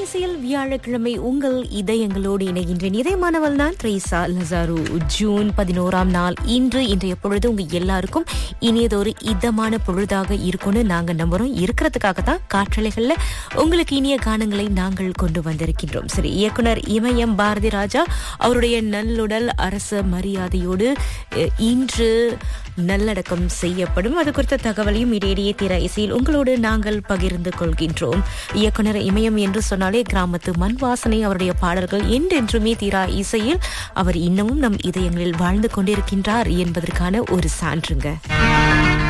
இசையில் வியாழக்கிழமை உங்கள் இதயங்களோடு இணைகின்றேன் இதயமானவள் தான் த்ரேசா லசாரு ஜூன் பதினோராம் நாள் இன்று இன்றைய பொழுது உங்க எல்லாருக்கும் இனியதொரு இதமான பொழுதாக இருக்கும்னு நாங்க நம்புறோம் இருக்கிறதுக்காக தான் காற்றலைகள்ல உங்களுக்கு இனிய கானங்களை நாங்கள் கொண்டு வந்திருக்கின்றோம் சரி இயக்குனர் இமயம் பாரதி ராஜா அவருடைய நல்லுடல் அரச மரியாதையோடு அஹ், இன்று நல்லடக்கம் செய்யப்படும் அது குறித்த தகவலையும் இடையிடையே திற இசையில் உங்களோடு நாங்கள் பகிர்ந்து கொள்கின்றோம் இயக்குனர் இமயம் என்று சொன்னாலே கிராமத்து மண் வாசனை அவருடைய பாடல்கள் என்றென்றுமே தீரா இசையில் அவர் இன்னமும் நம் இதயங்களில் வாழ்ந்து கொண்டிருக்கின்றார் என்பதற்கான ஒரு சான்றுங்க